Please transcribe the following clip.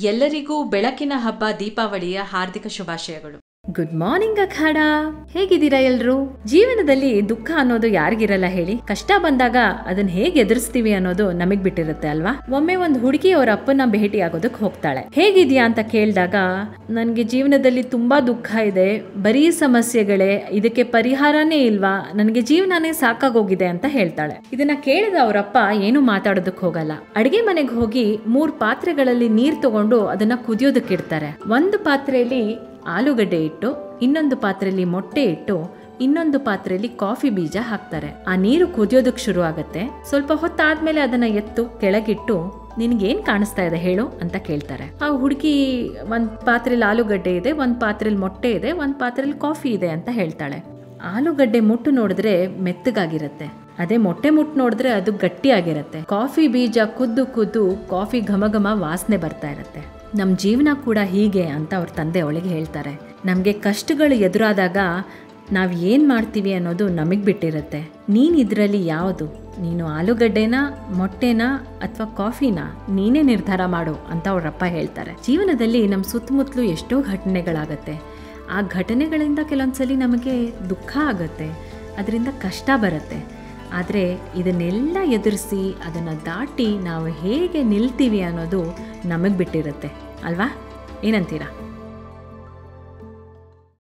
ಎಲ್ಲರಿಗೂ ಬೆಳಕಿನ ಹಬ್ಬ ದೀಪಾವಳಿಯ ಹಾರ್ದಿಕ ಶುಭಾಶಯಗಳು ಗುಡ್ ಮಾರ್ನಿಂಗ್ ಅಖಾಡ ಹೇಗಿದ್ದೀರಾ ಎಲ್ರು ಜೀವನದಲ್ಲಿ ದುಃಖ ಅನ್ನೋದು ಯಾರಿಗಿರಲ್ಲ ಹೇಳಿ ಕಷ್ಟ ಬಂದಾಗ ಅದನ್ನ ಹೇಗೆ ಎದುರಿಸ್ತೀವಿ ಅನ್ನೋದು ನಮಗ್ ಬಿಟ್ಟಿರುತ್ತೆ ಅಲ್ವಾ ಒಮ್ಮೆ ಒಂದು ಹುಡುಗಿ ಅವ್ರ ಅಪ್ಪನ ಭೇಟಿ ಆಗೋದಕ್ಕೆ ಹೋಗ್ತಾಳೆ ಹೇಗಿದ್ಯಾ ಅಂತ ಕೇಳಿದಾಗ ನನ್ಗೆ ಜೀವನದಲ್ಲಿ ತುಂಬಾ ದುಃಖ ಇದೆ ಬರೀ ಸಮಸ್ಯೆಗಳೇ ಇದಕ್ಕೆ ಪರಿಹಾರನೇ ಇಲ್ವಾ ನನಗೆ ಜೀವನನೇ ಸಾಕಾಗೋಗಿದೆ ಅಂತ ಹೇಳ್ತಾಳೆ ಇದನ್ನ ಕೇಳಿದ ಅವರಪ್ಪ ಏನು ಮಾತಾಡೋದಕ್ಕೆ ಹೋಗಲ್ಲ ಅಡಿಗೆ ಮನೆಗೆ ಹೋಗಿ ಮೂರ್ ಪಾತ್ರೆಗಳಲ್ಲಿ ನೀರ್ ತಗೊಂಡು ಅದನ್ನ ಕುದಿಯೋದಕ್ಕೆ ಇಡ್ತಾರೆ ಒಂದು ಪಾತ್ರೆಯಲ್ಲಿ ಆಲೂಗಡ್ಡೆ ಇಟ್ಟು ಇನ್ನೊಂದು ಪಾತ್ರೆಯಲ್ಲಿ ಮೊಟ್ಟೆ ಇಟ್ಟು ಇನ್ನೊಂದು ಪಾತ್ರೆಯಲ್ಲಿ ಕಾಫಿ ಬೀಜ ಹಾಕ್ತಾರೆ ಆ ನೀರು ಕುದಿಯೋದಕ್ಕೆ ಶುರು ಆಗತ್ತೆ ಸ್ವಲ್ಪ ಹೊತ್ತಾದ್ಮೇಲೆ ಅದನ್ನ ಎತ್ತು ಕೆಳಗಿಟ್ಟು ನಿನ್ಗೇನ್ ಕಾಣಿಸ್ತಾ ಇದೆ ಹೇಳು ಅಂತ ಕೇಳ್ತಾರೆ ಆ ಹುಡುಗಿ ಒಂದ್ ಪಾತ್ರೆಯಲ್ಲಿ ಆಲೂಗಡ್ಡೆ ಇದೆ ಒಂದ್ ಪಾತ್ರೆಯಲ್ಲಿ ಮೊಟ್ಟೆ ಇದೆ ಒಂದ್ ಪಾತ್ರೆಯಲ್ಲಿ ಕಾಫಿ ಇದೆ ಅಂತ ಹೇಳ್ತಾಳೆ ಆಲೂಗಡ್ಡೆ ಮುಟ್ಟು ನೋಡಿದ್ರೆ ಮೆತ್ತಗಾಗಿರತ್ತೆ ಅದೇ ಮೊಟ್ಟೆ ಮುಟ್ಟು ನೋಡಿದ್ರೆ ಅದು ಗಟ್ಟಿಯಾಗಿರತ್ತೆ ಕಾಫಿ ಬೀಜ ಕುದ್ದು ಕುದ್ದು ಕಾಫಿ ಘಮ ಘಮ ವಾಸನೆ ಬರ್ತಾ ಇರತ್ತೆ ನಮ್ಮ ಜೀವನ ಕೂಡ ಹೀಗೆ ಅಂತ ಅವ್ರ ತಂದೆ ಅವಳಿಗೆ ಹೇಳ್ತಾರೆ ನಮಗೆ ಕಷ್ಟಗಳು ಎದುರಾದಾಗ ನಾವು ಏನು ಮಾಡ್ತೀವಿ ಅನ್ನೋದು ನಮಗೆ ಬಿಟ್ಟಿರುತ್ತೆ ನೀನು ಇದರಲ್ಲಿ ಯಾವುದು ನೀನು ಆಲೂಗಡ್ಡೆನಾ ಮೊಟ್ಟೆನಾ ಅಥವಾ ಕಾಫಿನಾ ನೀನೇ ನಿರ್ಧಾರ ಮಾಡು ಅಂತ ಅವರಪ್ಪ ಹೇಳ್ತಾರೆ ಜೀವನದಲ್ಲಿ ನಮ್ಮ ಸುತ್ತಮುತ್ತಲು ಎಷ್ಟೋ ಘಟನೆಗಳಾಗತ್ತೆ ಆ ಘಟನೆಗಳಿಂದ ಕೆಲವೊಂದ್ಸಲಿ ನಮಗೆ ದುಃಖ ಆಗುತ್ತೆ ಅದರಿಂದ ಕಷ್ಟ ಬರುತ್ತೆ ಆದರೆ ಇದನ್ನೆಲ್ಲ ಎದುರಿಸಿ ಅದನ್ನು ದಾಟಿ ನಾವು ಹೇಗೆ ನಿಲ್ತೀವಿ ಅನ್ನೋದು ನಮಗೆ ಬಿಟ್ಟಿರುತ್ತೆ ಅಲ್ವಾ ಏನಂತೀರಾ